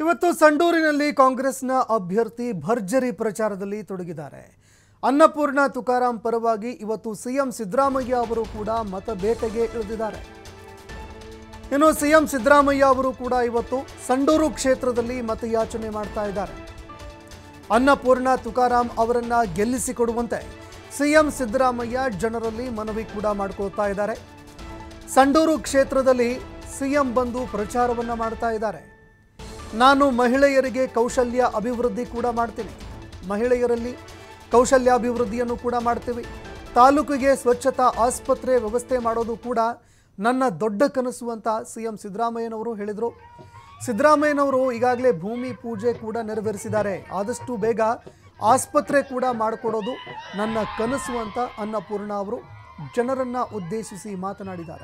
ಇವತ್ತು ಸಂಡೂರಿನಲ್ಲಿ ಕಾಂಗ್ರೆಸ್ನ ಅಭ್ಯರ್ಥಿ ಭರ್ಜರಿ ಪ್ರಚಾರದಲ್ಲಿ ತೊಡಗಿದ್ದಾರೆ ಅನ್ನಪೂರ್ಣ ತುಕಾರಾಂ ಪರವಾಗಿ ಇವತ್ತು ಸಿಎಂ ಸಿದ್ದರಾಮಯ್ಯ ಅವರು ಕೂಡ ಮತ ಬೇಟೆಗೆ ಇಳಿದಿದ್ದಾರೆ ಇನ್ನು ಸಿಎಂ ಸಿದ್ದರಾಮಯ್ಯ ಅವರು ಕೂಡ ಇವತ್ತು ಸಂಡೂರು ಕ್ಷೇತ್ರದಲ್ಲಿ ಮತಯಾಚನೆ ಮಾಡ್ತಾ ಇದ್ದಾರೆ ಅನ್ನಪೂರ್ಣ ತುಕಾರಾಂ ಅವರನ್ನ ಗೆಲ್ಲಿಸಿಕೊಡುವಂತೆ ಸಿಎಂ ಸಿದ್ದರಾಮಯ್ಯ ಜನರಲ್ಲಿ ಮನವಿ ಕೂಡ ಮಾಡ್ಕೋತಾ ಇದ್ದಾರೆ ಸಂಡೂರು ಕ್ಷೇತ್ರದಲ್ಲಿ ಸಿಎಂ ಬಂದು ಪ್ರಚಾರವನ್ನ ಮಾಡ್ತಾ ಇದ್ದಾರೆ ನಾನು ಮಹಿಳೆಯರಿಗೆ ಕೌಶಲ್ಯ ಅಭಿವೃದ್ಧಿ ಕೂಡ ಮಾಡ್ತೀನಿ ಮಹಿಳೆಯರಲ್ಲಿ ಕೌಶಲ್ಯಾಭಿವೃದ್ಧಿಯನ್ನು ಕೂಡ ಮಾಡ್ತೀವಿ ತಾಲೂಕಿಗೆ ಸ್ವಚ್ಛತಾ ಆಸ್ಪತ್ರೆ ವ್ಯವಸ್ಥೆ ಮಾಡೋದು ಕೂಡ ನನ್ನ ದೊಡ್ಡ ಕನಸು ಅಂತ ಸಿ ಎಂ ಸಿದ್ದರಾಮಯ್ಯನವರು ಹೇಳಿದರು ಸಿದ್ದರಾಮಯ್ಯನವರು ಈಗಾಗಲೇ ಭೂಮಿ ಪೂಜೆ ಕೂಡ ನೆರವೇರಿಸಿದ್ದಾರೆ ಆದಷ್ಟು ಬೇಗ ಆಸ್ಪತ್ರೆ ಕೂಡ ಮಾಡಿಕೊಡೋದು ನನ್ನ ಕನಸು ಅಂತ ಅನ್ನಪೂರ್ಣ ಅವರು ಜನರನ್ನ ಉದ್ದೇಶಿಸಿ ಮಾತನಾಡಿದ್ದಾರೆ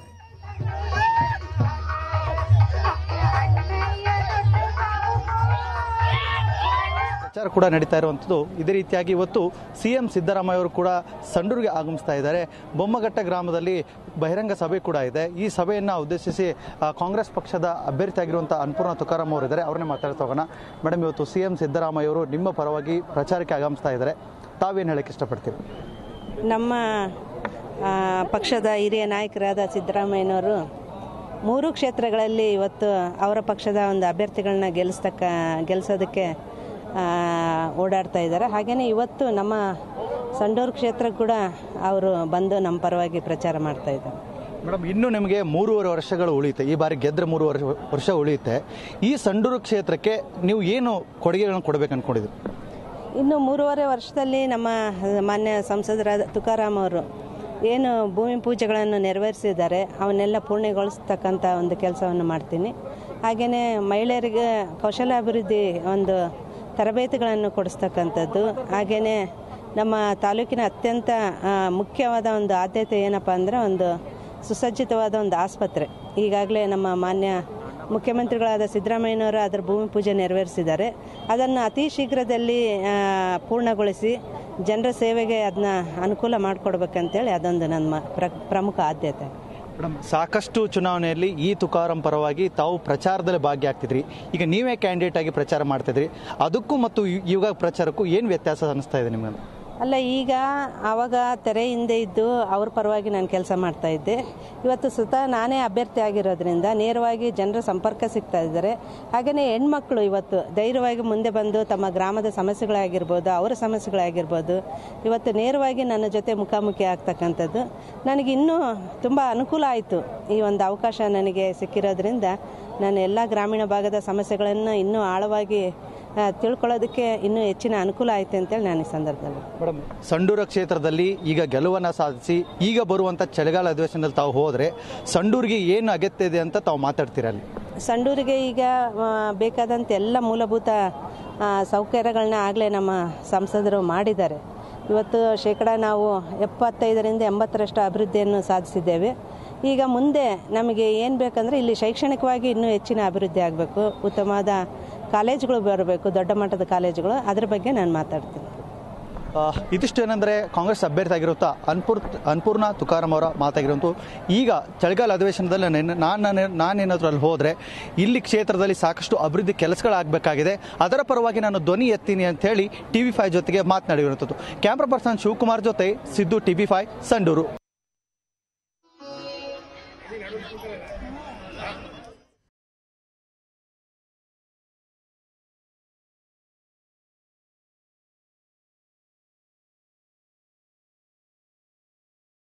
ಪ್ರಚಾರ ಕೂಡ ನಡೀತಾ ಇರುವಂಥದ್ದು ಇದೇ ರೀತಿಯಾಗಿ ಇವತ್ತು ಸಿ ಎಂ ಸಿದ್ದರಾಮಯ್ಯ ಅವರು ಕೂಡ ಸಂಡೂರಿಗೆ ಆಗಮಿಸ್ತಾ ಇದ್ದಾರೆ ಬೊಮ್ಮಘಟ್ಟ ಗ್ರಾಮದಲ್ಲಿ ಬಹಿರಂಗ ಸಭೆ ಕೂಡ ಇದೆ ಈ ಸಭೆಯನ್ನು ಉದ್ದೇಶಿಸಿ ಆ, ಕಾಂಗ್ರೆಸ್ ಪಕ್ಷದ ಅಭ್ಯರ್ಥಿಯಾಗಿರುವಂಥ ಅನ್ನಪೂರ್ಣ ತುಕಾರಾಮ್ ಅವರು ಇದ್ದಾರೆ ಅವ್ರನ್ನೇ ಮಾತಾಡ್ತಾ ಹೋಗೋಣ ಮೇಡಮ್ ಇವತ್ತು ಸಿ ಎಂ ಸಿದ್ದರಾಮಯ್ಯ ಅವರು ನಿಮ್ಮ ಪರವಾಗಿ ಪ್ರಚಾರಕ್ಕೆ ಆಗಮಿಸ್ತಾ ಇದ್ದಾರೆ ತಾವೇನು ಹೇಳಕ್ಕೆ ಇಷ್ಟಪಡ್ತೀರಿ ನಮ್ಮ ಆ, ಪಕ್ಷದ ಹಿರಿಯ ನಾಯಕರಾದ ಸಿದ್ದರಾಮಯ್ಯನವರು ಮೂರು ಕ್ಷೇತ್ರಗಳಲ್ಲಿ ಇವತ್ತು ಅವರ ಪಕ್ಷದ ಒಂದು ಅಭ್ಯರ್ಥಿಗಳನ್ನ ಗೆಲ್ಲಿಸ್ತಕ್ಕ ಗೆಲ್ಲಿಸೋದಕ್ಕೆ ಆ, ಓಡಾಡ್ತಾ ಇದ್ದಾರೆ ಹಾಗೆಯೇ ಇವತ್ತು ನಮ್ಮ ಸಂಡೂರು ಕ್ಷೇತ್ರ ಕೂಡ ಅವರು ಬಂದು ನಮ್ಮ ಪರವಾಗಿ ಪ್ರಚಾರ ಮಾಡ್ತಾ ಇದ್ದಾರೆ ಮೇಡಮ್ ಇನ್ನು ನಿಮಗೆ ಮೂರುವರೆ ವರ್ಷಗಳು ಉಳಿಯುತ್ತೆ ಈ ಬಾರಿ ಗೆದ್ರೆ ಮೂರು ವರ್ಷ ವರ್ಷ ಉಳಿಯುತ್ತೆ ಈ ಸಂಡೂರು ಕ್ಷೇತ್ರಕ್ಕೆ ನೀವು ಏನು ಕೊಡುಗೆಗಳನ್ನು ಕೊಡಬೇಕು ಅನ್ಕೊಂಡಿದ್ದೀರಿ ಇನ್ನು ಮೂರುವರೆ ವರ್ಷದಲ್ಲಿ ನಮ್ಮ ಮಾನ್ಯ ಸಂಸದರಾದ ತುಕಾರಾಮ್ ಅವರು ಏನು ಭೂಮಿ ಪೂಜೆಗಳನ್ನು ನೆರವೇರಿಸಿದ್ದಾರೆ ಅವನ್ನೆಲ್ಲ ಪೂರ್ಣಗೊಳಿಸ್ತಕ್ಕಂಥ ಒಂದು ಕೆಲಸವನ್ನು ಮಾಡ್ತೀನಿ ಹಾಗೆಯೇ ಮಹಿಳೆಯರಿಗೆ ಕೌಶಲ್ಯಾಭಿವೃದ್ಧಿ ಒಂದು ತರಬೇತಿಗಳನ್ನು ಕೊಡಿಸ್ತಕ್ಕಂಥದ್ದು ಹಾಗೆಯೇ ನಮ್ಮ ತಾಲೂಕಿನ ಅತ್ಯಂತ ಆ, ಮುಖ್ಯವಾದ ಒಂದು ಆದ್ಯತೆ ಏನಪ್ಪ ಅಂದರೆ ಒಂದು ಸುಸಜ್ಜಿತವಾದ ಒಂದು ಆಸ್ಪತ್ರೆ ಈಗಾಗಲೇ ನಮ್ಮ ಮಾನ್ಯ ಮುಖ್ಯಮಂತ್ರಿಗಳಾದ ಸಿದ್ದರಾಮಯ್ಯನವರು ಅದರ ಭೂಮಿ ಪೂಜೆ ನೆರವೇರಿಸಿದ್ದಾರೆ ಅದನ್ನು ಅತಿ ಶೀಘ್ರದಲ್ಲಿ ಆ, ಪೂರ್ಣಗೊಳಿಸಿ ಜನರ ಸೇವೆಗೆ ಅದನ್ನ ಅನುಕೂಲ ಮಾಡಿಕೊಡ್ಬೇಕಂತೇಳಿ ಅದೊಂದು ನನ್ನ ಪ್ರ ಪ್ರಮುಖ ಆದ್ಯತೆ ಮೇಡಮ್ ಸಾಕಷ್ಟು ಚುನಾವಣೆಯಲ್ಲಿ ಈ ತುಕಾರಾಂ ಪರವಾಗಿ ತಾವು ಪ್ರಚಾರದಲ್ಲಿ ಭಾಗಿಯಾಗ್ತಿದ್ರಿ ಈಗ ನೀವೇ ಕ್ಯಾಂಡಿಡೇಟ್ ಆಗಿ ಪ್ರಚಾರ ಮಾಡ್ತಿದ್ರಿ ಅದಕ್ಕೂ ಮತ್ತು ಇ- ಇವಾಗ ಪ್ರಚಾರಕ್ಕೂ ಏನು ವ್ಯತ್ಯಾಸ ಅನಿಸ್ತಾ ಇದೆ ನಿಮಗೆ ಅಲ್ಲ ಈಗ ಆವಾಗ ತೆರೆ ಹಿಂದೆ ಇದ್ದು ಅವ್ರ ಪರವಾಗಿ ನಾನು ಕೆಲಸ ಮಾಡ್ತಾ ಇದ್ದೆ ಇವತ್ತು ಸ್ವತಃ ನಾನೇ ಅಭ್ಯರ್ಥಿ ಆಗಿರೋದ್ರಿಂದ ನೇರವಾಗಿ ಜನರ ಸಂಪರ್ಕ ಸಿಗ್ತಾ ಇದ್ದಾರೆ ಹಾಗೆಯೇ ಹೆಣ್ಮಕ್ಳು ಇವತ್ತು ಧೈರ್ಯವಾಗಿ ಮುಂದೆ ಬಂದು ತಮ್ಮ ಗ್ರಾಮದ ಸಮಸ್ಯೆಗಳಾಗಿರ್ಬೋದು ಅವರ ಸಮಸ್ಯೆಗಳಾಗಿರ್ಬೋದು ಇವತ್ತು ನೇರವಾಗಿ ನನ್ನ ಜೊತೆ ಮುಖಾಮುಖಿ ಆಗ್ತಕ್ಕಂಥದ್ದು ನನಗೆ ಇನ್ನೂ ತುಂಬ ಅನುಕೂಲ ಆಯಿತು ಈ ಒಂದು ಅವಕಾಶ ನನಗೆ ಸಿಕ್ಕಿರೋದ್ರಿಂದ ನಾನು ಎಲ್ಲ ಗ್ರಾಮೀಣ ಭಾಗದ ಸಮಸ್ಯೆಗಳನ್ನು ಇನ್ನೂ ಆಳವಾಗಿ ಆ, ತಿಳ್ಕೊಳ್ಳೋದಕ್ಕೆ ಇನ್ನೂ ಹೆಚ್ಚಿನ ಅನುಕೂಲ ಆಯಿತು ಅಂತೇಳಿ ನಾನು ಈ ಸಂದರ್ಭದಲ್ಲಿ ಮೇಡಮ್ ಸಂಡೂರ ಕ್ಷೇತ್ರದಲ್ಲಿ ಈಗ ಗೆಲುವನ್ನು ಸಾಧಿಸಿ ಈಗ ಬರುವಂಥ ಚಳಿಗಾಲ ಅಧಿವೇಶನದಲ್ಲಿ ತಾವು ಹೋದರೆ ಸಂಡೂರಿಗೆ ಏನು ಅಗತ್ಯ ಇದೆ ಅಂತ ತಾವು ಮಾತಾಡ್ತೀರಾ ಅಲ್ಲಿ ಸಂಡೂರಿಗೆ ಈಗ ಆ, ಬೇಕಾದಂಥ ಎಲ್ಲ ಮೂಲಭೂತ ಆ, ಸೌಕರ್ಯಗಳನ್ನ ಆಗಲೇ ನಮ್ಮ ಸಂಸದರು ಮಾಡಿದ್ದಾರೆ ಇವತ್ತು ಶೇಕಡ ನಾವು ಎಪ್ಪತ್ತೈದರಿಂದ ಎಂಬತ್ತರಷ್ಟು ಅಭಿವೃದ್ಧಿಯನ್ನು ಸಾಧಿಸಿದ್ದೇವೆ ಈಗ ಮುಂದೆ ನಮಗೆ ಏನು ಬೇಕಂದ್ರೆ ಇಲ್ಲಿ ಶೈಕ್ಷಣಿಕವಾಗಿ ಇನ್ನೂ ಹೆಚ್ಚಿನ ಅಭಿವೃದ್ಧಿ ಆಗಬೇಕು ಉತ್ತಮವಾದ ಕಾಲೇಜುಗಳು ಬರಬೇಕು ದೊಡ್ಡ ಮಟ್ಟದ ಕಾಲೇಜುಗಳು ಅದ್ರ ಬಗ್ಗೆ ನಾನು ಮಾತಾಡ್ತೀನಿ ಆ, ಇದಿಷ್ಟು ಏನಂದ್ರೆ ಕಾಂಗ್ರೆಸ್ ಅಭ್ಯರ್ಥಿ ಆಗಿರುತ್ತ ಅನ್ಪೂರ್ ಅನ್ಪೂರ್ಣ ತುಕಾರಾಮ್ ಅವರ ಮಾತಾಗಿರುವಂತೂ ಈಗ ಚಳಿಗಾಲ ಅಧಿವೇಶನದಲ್ಲಿ ನೆನ್ನೆ- ನಾನು ನಾನೇನಾದ್ರೂ ಅಲ್ಲಿ ಹೋದ್ರೆ ಇಲ್ಲಿ ಕ್ಷೇತ್ರದಲ್ಲಿ ಸಾಕಷ್ಟು ಅಭಿವೃದ್ಧಿ ಕೆಲಸಗಳಾಗಬೇಕಾಗಿದೆ ಅದರ ಪರವಾಗಿ ನಾನು ಧ್ವನಿ ಎತ್ತೀನಿ ಅಂತ ಹೇಳಿ ಟಿವಿ ಫೈವ್ ಜೊತೆಗೆ ಮಾತನಾಡಿರುವಂಥದ್ದು ಕ್ಯಾಮ್ರಾ ಪರ್ಸನ್ ಶಿವಕುಮಾರ್ ಜೊತೆ ಸಿದ್ದು ಟಿವಿ ಫೈವ್ ಸಂಡೂರು